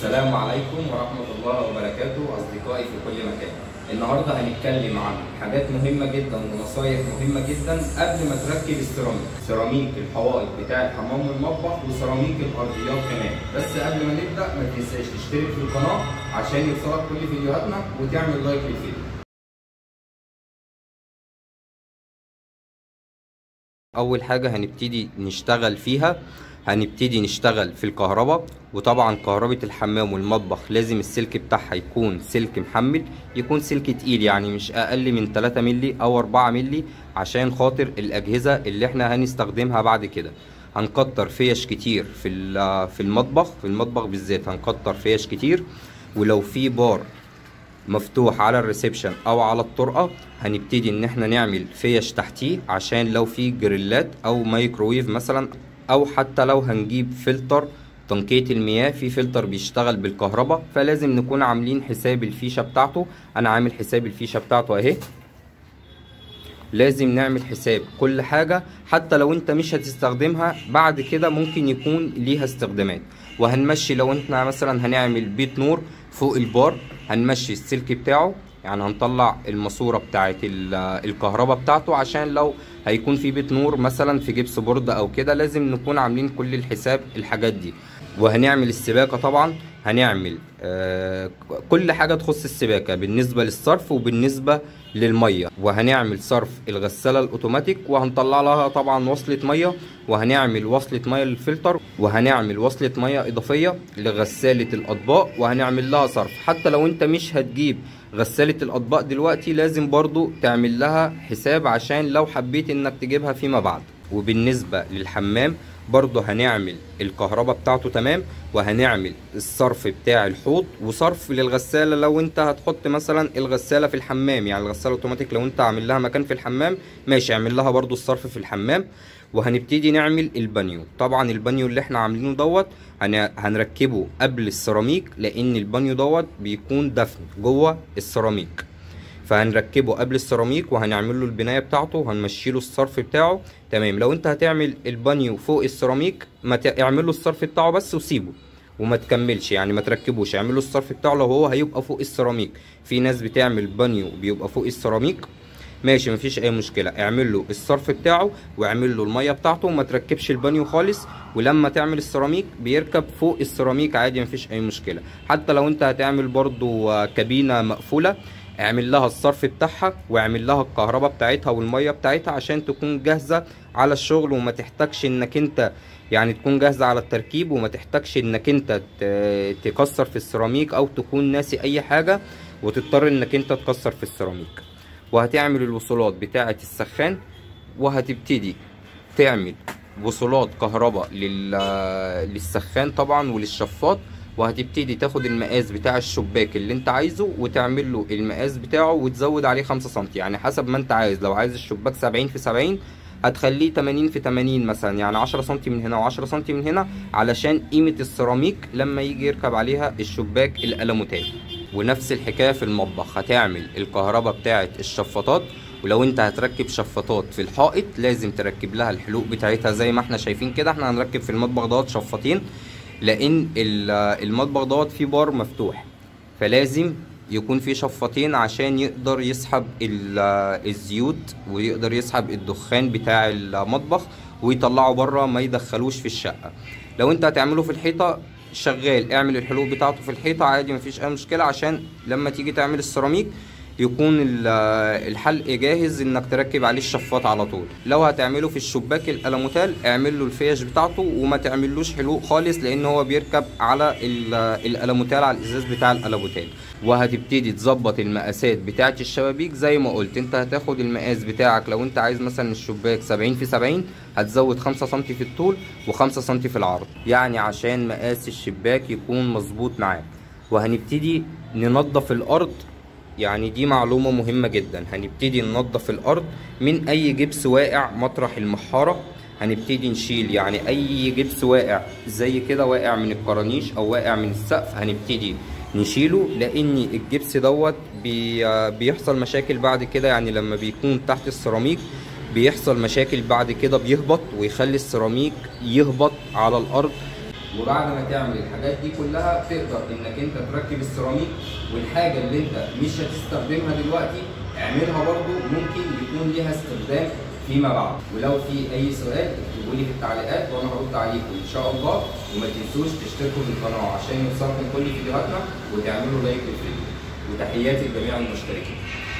السلام عليكم ورحمة الله وبركاته أصدقائي في كل مكان النهاردة هنتكلم عن حاجات مهمة جدا ونصايح مهمة جدا قبل ما تركب السيراميك سيراميك الحوائط بتاع الحمام والمطبخ وسيراميك الأرضيات كمان بس قبل ما نبدأ ما تنساش تشترك في القناة عشان يوصلك كل فيديوهاتنا وتعمل لايك للفيديو اول حاجه هنبتدي نشتغل فيها هنبتدي نشتغل في الكهرباء وطبعا كهرباء الحمام والمطبخ لازم السلك بتاعها يكون سلك محمل يكون سلك تقيل يعني مش اقل من 3 مللي او 4 مللي عشان خاطر الاجهزه اللي احنا هنستخدمها بعد كده هنكتر فيش كتير في في المطبخ في المطبخ بالذات هنكتر فيش كتير ولو في بار مفتوح على الريسبشن او على الطرقه هنبتدي ان احنا نعمل فيش تحتيه عشان لو في جريلات او مايكرويف مثلا او حتى لو هنجيب فلتر تنقية المياه في فلتر بيشتغل بالكهرباء فلازم نكون عاملين حساب الفيشة بتاعته انا عامل حساب الفيشة بتاعته اهي لازم نعمل حساب كل حاجة حتى لو انت مش هتستخدمها بعد كده ممكن يكون ليها استخدامات وهنمشي لو انت مثلا هنعمل بيت نور فوق البار هنمشي السلك بتاعه يعني هنطلع الماسوره بتاعه الكهرباء بتاعته عشان لو هيكون في بيت نور مثلا في جبس بورد او كده لازم نكون عاملين كل الحساب الحاجات دي وهنعمل السباكه طبعا هنعمل آه كل حاجه تخص السباكه بالنسبه للصرف وبالنسبه للميه وهنعمل صرف الغساله الاوتوماتيك وهنطلع لها طبعا وصله ميه وهنعمل وصله ميه للفلتر وهنعمل وصله ميه اضافيه لغساله الاطباق وهنعمل لها صرف حتى لو انت مش هتجيب غساله الاطباق دلوقتي لازم برضو تعمل لها حساب عشان لو حبيت انك تجيبها فيما بعد وبالنسبه للحمام برضه هنعمل الكهرباء بتاعته تمام وهنعمل الصرف بتاع الحوض وصرف للغساله لو انت هتحط مثلا الغساله في الحمام يعني الغساله اوتوماتيك لو انت عامل لها مكان في الحمام ماشي اعمل لها برضه الصرف في الحمام وهنبتدي نعمل البانيو طبعا البانيو اللي احنا عاملينه دوت هنركبه قبل السيراميك لان البانيو دوت بيكون دفن جوه السيراميك فهنركبه قبل السيراميك وهنعمل له البنايه بتاعته وهنمشي له الصرف بتاعه تمام لو انت هتعمل البانيو فوق السيراميك ما تعمل له الصرف بتاعه بس وسيبه وما تكملش يعني ما تركبوش اعمل له الصرف بتاعه لو هو هيبقى فوق السيراميك في ناس بتعمل بانيو بيبقى فوق السيراميك ماشي مفيش اي مشكله اعمل له الصرف بتاعه واعمل له الميه بتاعته وما تركبش البانيو خالص ولما تعمل السيراميك بيركب فوق السيراميك عادي مفيش اي مشكله حتى لو انت هتعمل برضو كابينه مقفوله اعمل لها الصرف بتاعها واعمل لها الكهرباء بتاعتها والميه بتاعتها عشان تكون جاهزه على الشغل وما تحتاجش انك انت يعني تكون جاهزه على التركيب وما تحتاجش انك انت تكسر في السيراميك او تكون ناسي اي حاجه وتضطر انك انت تكسر في السيراميك وهتعمل الوصلات بتاعه السخان وهتبتدي تعمل وصلات كهرباء للسخان طبعا وللشفاط وهتبتدي تاخد المقاس بتاع الشباك اللي انت عايزه وتعمل له المقاس بتاعه وتزود عليه 5 سم يعني حسب ما انت عايز لو عايز الشباك 70 في 70 هتخليه 80 في 80 مثلا يعني 10 سم من هنا و10 سم من هنا علشان قيمة السيراميك لما يجي يركب عليها الشباك الألموتات ونفس الحكاية في المطبخ هتعمل الكهرباء بتاعة الشفاطات ولو انت هتركب شفاطات في الحائط لازم تركب لها الحلوق بتاعتها زي ما احنا شايفين كده احنا هنركب في المطبخ دوت شفاطين لان المطبخ دوت فيه بار مفتوح فلازم يكون فيه شفاطين عشان يقدر يسحب الزيوت ويقدر يسحب الدخان بتاع المطبخ ويطلعه بره ما يدخلوش في الشقه لو انت هتعمله في الحيطه شغال اعمل الحلول بتاعته في الحيطه عادي مفيش اي مشكله عشان لما تيجي تعمل السيراميك يكون الحلق جاهز انك تركب عليه الشفاط على طول لو هتعمله في الشباك الالموتال اعمل له الفيش بتاعته وما تعملوش حلوق خالص لان هو بيركب على الالموتال على الازاز بتاع الالموتال وهتبتدي تظبط المقاسات بتاعه الشبابيك زي ما قلت انت هتاخد المقاس بتاعك لو انت عايز مثلا الشباك 70 في 70 هتزود 5 سم في الطول و5 سم في العرض يعني عشان مقاس الشباك يكون مظبوط معاك وهنبتدي ننظف الارض يعني دي معلومة مهمة جدا هنبتدي ننظف الأرض من أي جبس واقع مطرح المحارة هنبتدي نشيل يعني أي جبس واقع زي كده واقع من الكرانيش أو واقع من السقف هنبتدي نشيله لأن الجبس دوت بي بيحصل مشاكل بعد كده يعني لما بيكون تحت السيراميك بيحصل مشاكل بعد كده بيهبط ويخلي السيراميك يهبط على الأرض وبعد ما تعمل الحاجات دي كلها تقدر انك انت تركب السيراميك والحاجه اللي انت مش هتستخدمها دلوقتي اعملها برضو ممكن يكون ليها استخدام فيما بعد ولو في اي سؤال اكتبوا لي في التعليقات وانا هرد عليكم ان شاء الله وما تنسوش تشتركوا في القناه عشان يوصلكم كل فيديوهاتنا وتعملوا لايك للفيديو وتحياتي لجميع المشتركين